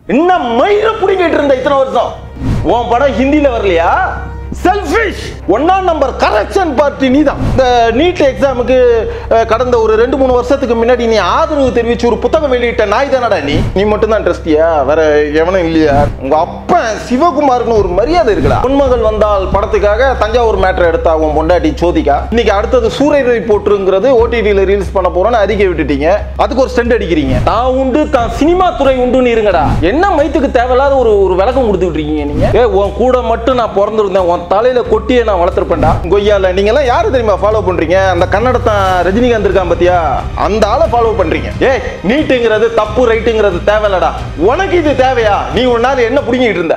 என்ன மயிர புடிங்கிட்டு இருந்த இத்தனை வருஷம் உன் படம் ஹிந்தில வரலையா செல்ஃபிஷ் ஒன்னாம் நம்பர் கரெக்ஷன் பார்ட்டி நீ தான் இந்த நீட் எக்ஸாமுக்கு அஹ், கடந்த ஒரு ரெண்டு மூணு வருஷத்துக்கு முன்னாடி நீ ஆதரவு தெரிவிச்சு ஒரு புத்தகம் வெளியிட்ட நாய் தானடா நீ நீ மட்டும் தான் ட்ரஸ்டியா வேற எவனும் இல்லையா உங்க அப்பன் சிவகுமார்னு ஒரு மரியாதை இருக்குடா பொன்மகள் வந்தால் படத்துக்காக தஞ்சாவூர் மேட்டர் எடுத்தா உன் பொண்டாட்டி சோதிகா இன்னைக்கு அடுத்தது சூரிய போட்டுருங்கிறது ஓடிடியில் ரீல்ஸ் பண்ண போறோம்னு அறிக்கை விட்டுட்டீங்க அதுக்கு ஒரு ஸ்டெண்ட் அடிக்கிறீங்க தான் உண்டு தான் சினிமா துறை உண்டுன்னு இருங்கடா என்ன மைத்துக்கு தேவையில்லாத ஒரு ஒரு விளக்கம் கொடுத்துட்டு இருக்கீங்க நீங்க ஏ உன் கூட மட்டும் நான் பிறந்திருந்தேன் உன் தலையில கொட்டியே நான் வளர்த்துருப்பேன்டா கொய்யால நீங்க எல்லாம் யாரு தெரியுமா ஃபாலோ பண்றீங்க அந்த கன்னடத்தான் ரஜினிகாந்த் இருக்கான் பாத்தியா அந்த ஆளை ஃபாலோ பண்றீங்க ஏ நீட்டுங்கிறது தப்பு ரைட்டுங்கிறது தேவையில்லடா உனக்கு இது தேவையா நீ ஒரு நாள் என்ன புடிங்கிட்டு இருந்த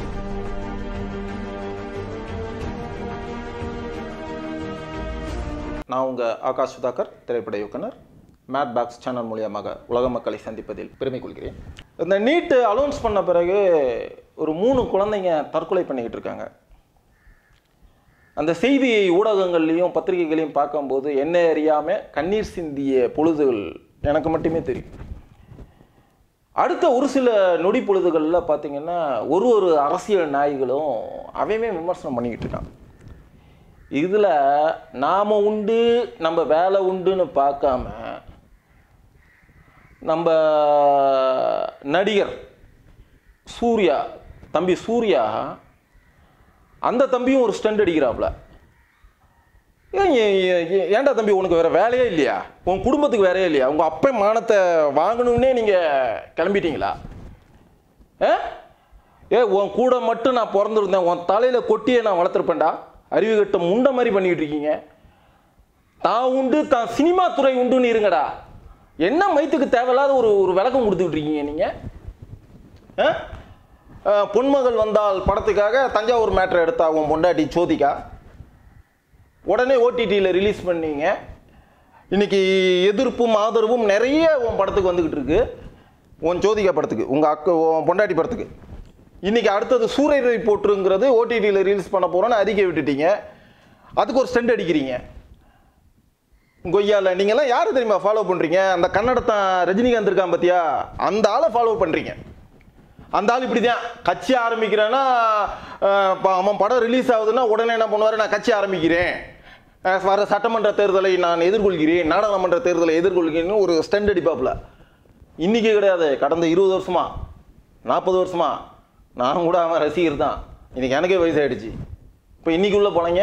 நான் உங்க ஆகாஷ் சுதாகர் திரைப்பட இயக்குனர் மேட் பாக்ஸ் சேனல் மூலியமாக உலக மக்களை சந்திப்பதில் பெருமை கொள்கிறேன் இந்த நீட்டு அலௌன்ஸ் பண்ண பிறகு ஒரு மூணு குழந்தைங்க தற்கொலை பண்ணிக்கிட்டு இருக்காங்க அந்த செய்தி ஊடகங்கள்லையும் பத்திரிகைகளையும் பார்க்கும்போது என்ன அறியாமல் கண்ணீர் சிந்திய பொழுதுகள் எனக்கு மட்டுமே தெரியும் அடுத்த ஒரு சில நொடி பொழுதுகளில் பார்த்தீங்கன்னா ஒரு ஒரு அரசியல் நாய்களும் அவமே விமர்சனம் பண்ணிக்கிட்டு இருக்கான் இதில் நாம் உண்டு நம்ம வேலை உண்டுன்னு பார்க்காம நம்ம நடிகர் சூர்யா தம்பி சூர்யா அந்த தம்பியும் ஒரு ஸ்டண்ட் அடிக்கிறாப்புல ஏன் ஏ- ஏ- ஏ- ஏன்டா தம்பி உனக்கு வேற வேலையே இல்லையா உன் குடும்பத்துக்கு வேலையே இல்லையா உங்க அப்பன் மானத்தை வாங்கணும்னே நீங்க கிளம்பிட்டீங்களா ஆ? ஏ உன் கூட மட்டும் நான் பிறந்திருந்தேன் உன் தலையில கொட்டியே நான் வளர்த்துருப்பேன்டா அறிவு கட்ட முண்டை மாதிரி பண்ணிட்டு இருக்கீங்க தான் உண்டு தான் சினிமா துறை உண்டுன்னு இருங்கடா என்ன மைத்துக்கு தேவையில்லாத ஒரு ஒரு விளக்கம் கொடுத்துட்டு இருக்கீங்க நீங்க ஆ? ஆ, பொன்மகள் வந்தால் படத்துக்காக தஞ்சாவூர் மேட்டர் எடுத்தா உன் பொண்டாட்டி சோதிகா உடனே ஓடிடியில் ரிலீஸ் பண்ணீங்க இன்னைக்கு எதிர்ப்பும் ஆதரவும் நிறைய உன் படத்துக்கு வந்துக்கிட்டு இருக்கு உன் ஜோதிகா படத்துக்கு உங்கள் அக்க உன் பொண்டாட்டி படத்துக்கு இன்னைக்கு அடுத்தது சூரிய போட்டுருங்கிறது ஓடிடியில் ரிலீஸ் பண்ண போகிறோன்னு அறிக்கை விட்டுட்டீங்க அதுக்கு ஒரு ஸ்டெண்ட் அடிக்கிறீங்க கொய்யால நீங்கெல்லாம் யாரு தெரியுமா ஃபாலோ பண்ணுறீங்க அந்த கன்னடத்தான் ரஜினிகாந்த் இருக்கான் பார்த்தியா அந்த ஆளை ஃபாலோ பண்ணுறீங்க அந்த ஆள் இப்படி தான் கட்சி ஆரம்பிக்கிறேன்னா அஹ், ப- அவன் படம் ரிலீஸ் ஆகுதுன்னா உடனே என்ன பண்ணுவார் நான் கட்சி ஆரம்பிக்கிறேன் அஹ், வர சட்டமன்ற தேர்தலை நான் எதிர்கொள்கிறேன் நாடாளுமன்ற தேர்தலை எதிர்கொள்கிறேன்னு ஒரு ஸ்டண்ட் அடிப்பாப்புல இன்னைக்கு கிடையாது கடந்த இருபது வருஷமா நாற்பது வருஷமா நான் கூட அவன் ரசிகர் தான் இன்னைக்கு எனக்கே வயசாயிடுச்சு இப்போ இன்னைக்கு உள்ள போனீங்க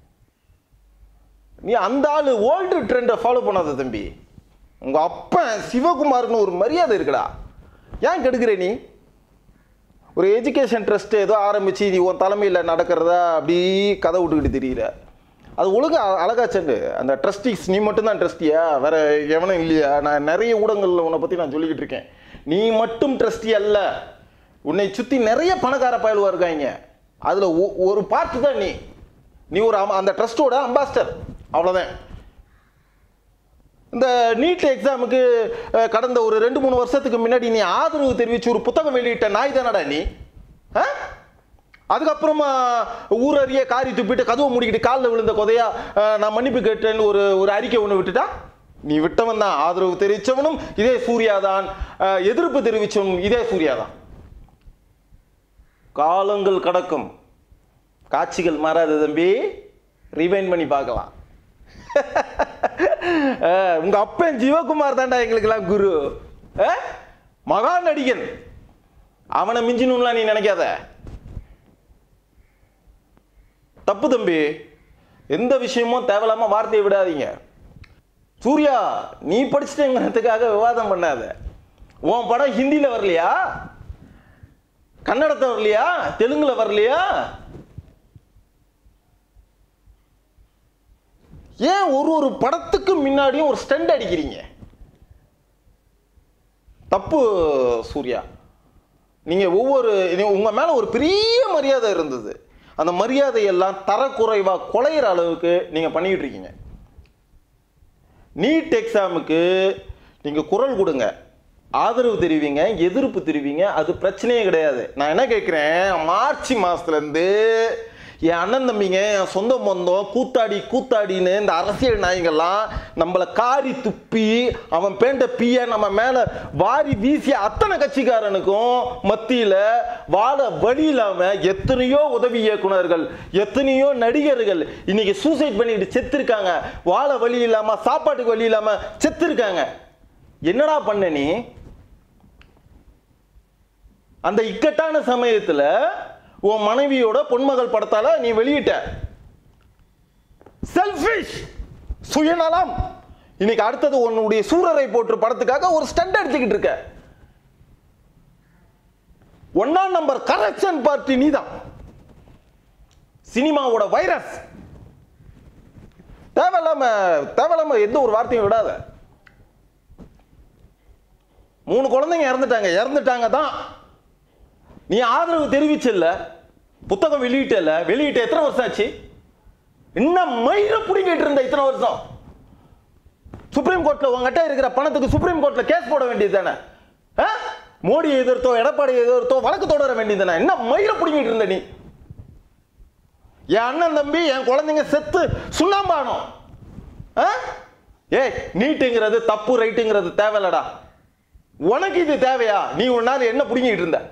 நீ அந்த ஆள் ஓல்டு ட்ரெண்டை ஃபாலோ பண்ணாத தம்பி உங்க அப்பன் சிவகுமார்னு ஒரு மரியாதை இருக்குடா ஏன் கெடுக்கிற நீ ஒரு எஜுகேஷன் ட்ரஸ்ட் ஏதோ ஆரம்பிச்சு நீ உன் தலைமையில் நடக்கிறதா அப்படி கதை விட்டுக்கிட்டு தெரியுற அது ஒழுங்கா அழகா செண்டு அந்த ட்ரஸ்டிஸ் நீ மட்டும்தான் ட்ரஸ்டியா வேற எவனும் இல்லையா நான் நிறைய ஊடகங்களில் உன்னை பற்றி நான் சொல்லிக்கிட்டு இருக்கேன் நீ மட்டும் ட்ரஸ்டி அல்ல உன்னை சுற்றி நிறைய பணக்கார பயலுவா இருக்காங்க அதில் ஒரு பார்ட் தான் நீ நீ ஒரு அம- அந்த ட்ரஸ்டோட அம்பாஸ்டர் அவ்வளோதான் இந்த நீட் எக்ஸாமுக்கு அஹ், கடந்த ஒரு ரெண்டு மூணு வருஷத்துக்கு முன்னாடி நீ ஆதரவு தெரிவிச்சு ஒரு புத்தகம் வெளியிட்ட நாய் தானடா நீ ஆ? அதுக்கப்புறமா ஊரறிய காரி துப்பிட்டு கதவை மூடிக்கிட்டு காலில் விழுந்த கொதையா அஹ், நான் மன்னிப்பு கேட்டேன்னு ஒரு ஒரு அறிக்கை ஒன்று விட்டுட்டா நீ விட்டவன் தான் ஆதரவு தெரிவித்தவனும் இதே சூர்யா தான் அஹ், எதிர்ப்பு தெரிவித்தவனும் இதே சூர்யா தான் காலங்கள் கடக்கும் காட்சிகள் மாறாது தம்பி ரிவைன் பண்ணி பார்க்கலாம் அஹ், உங்க அப்பன் சிவகுமார் தான்டா எங்களுக்கெல்லாம் குரு அஹ்? மகா நடிகன் அவனை மிஞ்சினும்லாம் நீ நினைக்காத தப்பு தம்பி எந்த விஷயமும் தேவையில்லாம வார்த்தையை விடாதீங்க சூர்யா நீ படிச்சிட்டேங்கிறதுக்காக விவாதம் பண்ணாத உன் படம் ஹிந்தில வரலையா கன்னடத்தை வரலையா தெலுங்குல வரலையா ஏன் ஒரு ஒரு படத்துக்கு முன்னாடியும் ஒரு ஸ்டண்ட் அடிக்கிறீங்க தப்பு சூர்யா நீங்க ஒவ்வொரு நீ- உங்க மேல ஒரு பெரிய மரியாதை இருந்தது அந்த மரியாதையெல்லாம் தரக்குறைவா குலையிற அளவுக்கு நீங்க பண்ணிட்டு இருக்கீங்க நீட் எக்ஸாமுக்கு நீங்க குரல் கொடுங்க ஆதரவு தெரிவிங்க எதிர்ப்பு தெரிவிங்க அது பிரச்சனையே கிடையாது நான் என்ன கேட்குறேன் மார்ச் மாசத்துல இருந்து என் அண்ணன் தம்பிங்க என் சொந்த பந்தம் கூத்தாடி கூத்தாடின்னு இந்த அரசியல் நாய்கள்லாம் நம்மளை காரி துப்பி அவன் பேண்ட பிய நம்ம மேல வாரி வீசிய அத்தனை கட்சிக்காரனுக்கும் மத்தியில வாழ வழி இல்லாம எத்தனையோ உதவி இயக்குனர்கள் எத்தனையோ நடிகர்கள் இன்னைக்கு சூசைட் பண்ணிட்டு செத்துருக்காங்க வாழ வழி இல்லாம சாப்பாட்டுக்கு வழி இல்லாம செத்துருக்காங்க என்னடா பண்ண நீ அந்த இக்கட்டான சமயத்துல உன் மனைவியோட பொன்மகள் படத்தால நீ வெளியிட்ட செல்ஃபிஷ் சுயநலம் இன்னைக்கு அடுத்தது உன்னுடைய சூரரை போற்று படத்துக்காக ஒரு ஸ்டண்ட் எடுத்துக்கிட்டு இருக்க ஒன்னாம் நம்பர் கரெக்ஷன் பார்ட்டி நீதான் சினிமாவோட வைரஸ் தேவையில்லாம தேவையில்லாம எந்த ஒரு வார்த்தையும் விடாத மூணு குழந்தைங்க இறந்துட்டாங்க இறந்துட்டாங்க தான் நீ ஆதரவு தெரிவிச்சல்ல புத்தகம் வெளியிட்டல வெளியிட்ட எத்தனை வருஷம் ஆச்சு இன்னும் மயிர புடிங்கிட்டு இருந்த இத்தனை வருஷம் சுப்ரீம் கோர்ட்ல உங்ககிட்ட இருக்கிற பணத்துக்கு சுப்ரீம் கோர்ட்ல கேஸ் போட வேண்டியது தானே மோடி எதிர்த்தோ எடப்பாடி எதிர்த்தோ வழக்கு தொடர வேண்டியது தானே என்ன மயிர புடிங்கிட்டு இருந்த நீ என் அண்ணன் தம்பி என் குழந்தைங்க செத்து சுண்ணாம்பானோம் ஆ? ஏய் நீட்டுங்கிறது தப்பு ரைட்டுங்கிறது தேவையில்லடா உனக்கு இது தேவையா நீ ஒரு நாள் என்ன புடிங்கிட்டு இருந்த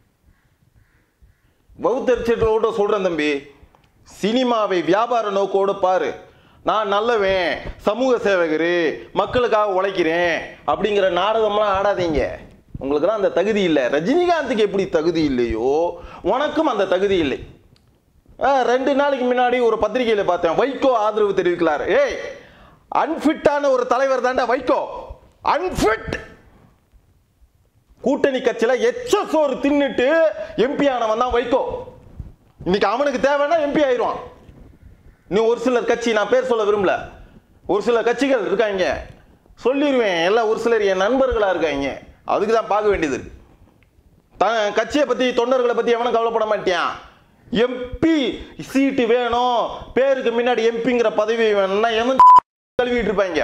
பௌத்தரிச்சோட சொல்றேன் தம்பி சினிமாவை வியாபார நோக்கோடு பாரு நான் நல்லவன் சமூக சேவகர் மக்களுக்காக உழைக்கிறேன் அப்படிங்கிற நாடகம்லாம் ஆடாதீங்க உங்களுக்குலாம் அந்த தகுதி இல்லை ரஜினிகாந்துக்கு எப்படி தகுதி இல்லையோ உனக்கும் அந்த தகுதி இல்லை ஆ, ரெண்டு நாளைக்கு முன்னாடி ஒரு பத்திரிகையில பார்த்தேன் வைகோ ஆதரவு தெரிவிக்கலாரு ஏய் அன்ஃபிட்டான ஒரு தலைவர் தாண்டா வைகோ அன்ஃபிட் கூட்டணி கட்சியில எச்ச சோறு தின்னுட்டு எம்பி ஆனவன் தான் வைகோ இன்னைக்கு அவனுக்கு தேவைன்னா எம்பி ஆயிடுவான் நீ ஒரு சிலர் கட்சி நான் பேர் சொல்ல விரும்பல ஒரு சில கட்சிகள் இருக்காங்க சொல்லிடுவேன் எல்லாம் ஒரு சிலர் என் நண்பர்களா இருக்காங்க அதுக்கு தான் பார்க்க வேண்டியது இருக்கு த கட்சியை பத்தி தொண்டர்களை பத்தி எவனும் கவலைப்பட மாட்டியான் எம்பி சீட்டு வேணும் பேருக்கு முன்னாடி எம்பிங்கிற பதவி வேணும்னா எவன் கழுவிட்டு இருப்பாங்க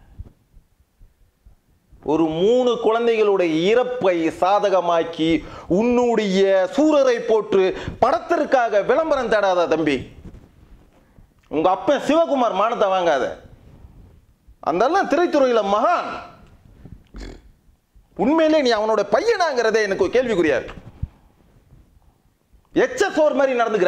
ஒரு மூணு குழந்தைகளுடைய இறப்பை சாதகமாக்கி உன்னுடைய சூரரை போட்டு படத்திற்காக விளம்பரம் தேடாத தம்பி உங்க அப்பன் சிவகுமார் மானத்தை வாங்காத அந்த திரைத்துறையில மகான் உண்மையிலே நீ அவனோட பையனாங்கிறதே எனக்கு ஒரு கேள்விக்குறியா இருக்கு எச்ச சோர் மாதிரி நடந்துக்கிற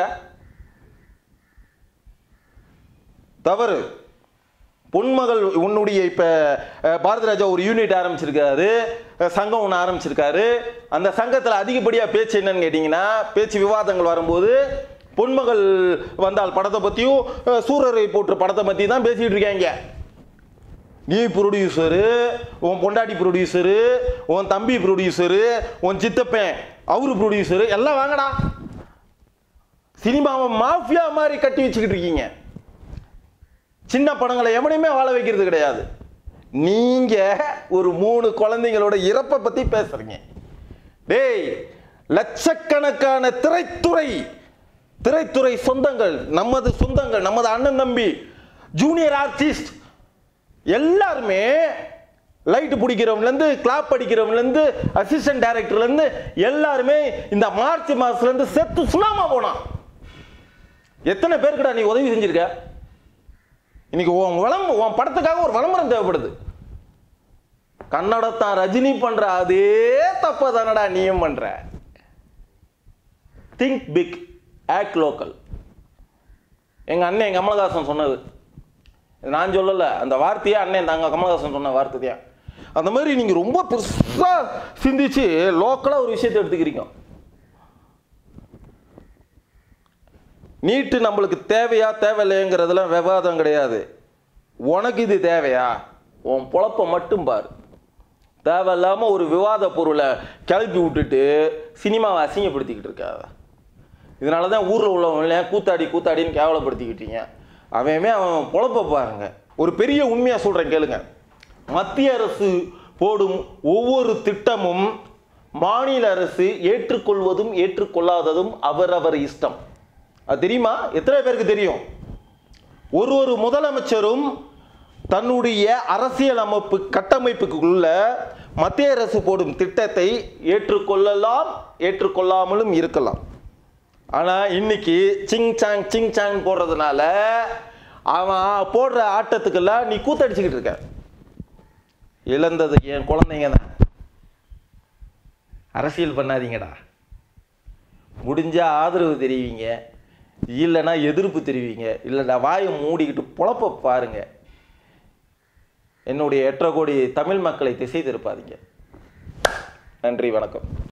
தவறு பொன்மகள் உன்னுடைய இப்ப அஹ், பாரதி ராஜா ஒரு யூனிட் ஆரம்பிச்சிருக்காரு அஹ், சங்கம் ஒன்று ஆரம்பிச்சிருக்காரு அந்த சங்கத்தில் அதிகப்படியா பேச்சு என்னன்னு கேட்டிங்கன்னா பேச்சு விவாதங்கள் வரும்போது பொன்மகள் வந்தால் படத்தை பற்றியும் அஹ், சூரரை போற்று படத்தை பற்றி தான் பேசிட்டு இருக்காங்க நீ ப்ரொடியூசரு உன் பொண்டாட்டி ப்ரொடியூசரு உன் தம்பி ப்ரொடியூசரு உன் சித்தப்பன் அவரு ப்ரொடியூசரு எல்லாம் வாங்கடா சினிமாவை மாஃபியா மாதிரி கட்டி வச்சுக்கிட்டு இருக்கீங்க சின்ன படங்களை எவனையுமே வாழ வைக்கிறது கிடையாது நீங்க ஒரு மூணு குழந்தைங்களோட இறப்பை பத்தி பேசுறீங்க டேய் லட்சக்கணக்கான திரைத்துறை திரைத்துறை சொந்தங்கள் நமது சொந்தங்கள் நமது அண்ணன் தம்பி ஜூனியர் ஆர்டிஸ்ட் எல்லாருமே லைட் பிடிக்கிறவன்லேருந்து கிளாப் அடிக்கிறவன்லேருந்து அசிஸ்டன்ட் டைரக்டர்லேருந்து எல்லாருமே இந்த மார்ச் மாசத்துலேருந்து செத்து சுனாமா போனான் எத்தனை பேருக்குடா நீ உதவி செஞ்சிருக்க இன்னைக்கு உன் விளம் உன் படத்துக்காக ஒரு விளம்பரம் தேவைப்படுது கன்னடத்தான் ரஜினி பண்ற அதே தப்ப தானடா நீயும் பண்ற திங்க் பிக் ஆக்ட் லோக்கல் எங்க அண்ணன் கமலஹாசன் சொன்னது இது நான் சொல்லல அந்த வார்த்தையே அண்ணன் தாங்க கமலஹாசன் சொன்ன வார்த்தை தான் அந்த மாதிரி நீங்க ரொம்ப பெருசா சிந்திச்சு லோக்கலா ஒரு விஷயத்தை எடுத்துக்கிறீங்க நீட்டு நம்மளுக்கு தேவையா தேவையில்லைங்கிறதுலாம் விவாதம் கிடையாது உனக்கு இது தேவையா உன் பொழப்ப மட்டும் பாரு தேவையில்லாம ஒரு விவாத பொருளை கிளப்பி விட்டுட்டு சினிமாவை அசிங்கப்படுத்திக்கிட்டு இருக்காத இதனால தான் ஊரில் உள்ளவங்கள கூத்தாடி கூத்தாடின்னு கேவலப்படுத்திக்கிட்டீங்க அவன் அவன் பொழப்ப பாருங்க ஒரு பெரிய உண்மையாக சொல்கிறேன் கேளுங்க மத்திய அரசு போடும் ஒவ்வொரு திட்டமும் மாநில அரசு ஏற்றுக்கொள்வதும் ஏற்றுக்கொள்ளாததும் அவரவர் இஷ்டம் அது தெரியுமா எத்தனை பேருக்கு தெரியும் ஒரு ஒரு முதலமைச்சரும் தன்னுடைய அரசியல் அமைப்பு கட்டமைப்புக்குள்ள மத்திய அரசு போடும் திட்டத்தை ஏற்றுக்கொள்ளலாம் ஏற்றுக்கொள்ளாமலும் இருக்கலாம் ஆனால் இன்னைக்கு சிங் சாங் சிங் சாங் போடுறதுனால அவன் போடுற ஆட்டத்துக்கெல்லாம் நீ கூத்தடிச்சுக்கிட்டு இருக்க இழந்தது என் குழந்தைங்க தான் அரசியல் பண்ணாதீங்கடா முடிஞ்சா ஆதரவு தெரிவிங்க இல்லைன்னா எதிர்ப்பு தெரிவிங்க இல்லைடா வாயை மூடிக்கிட்டு பொழப்ப பாருங்க என்னுடைய எட்டரை கோடி தமிழ் மக்களை திசை திருப்பாதீங்க நன்றி வணக்கம்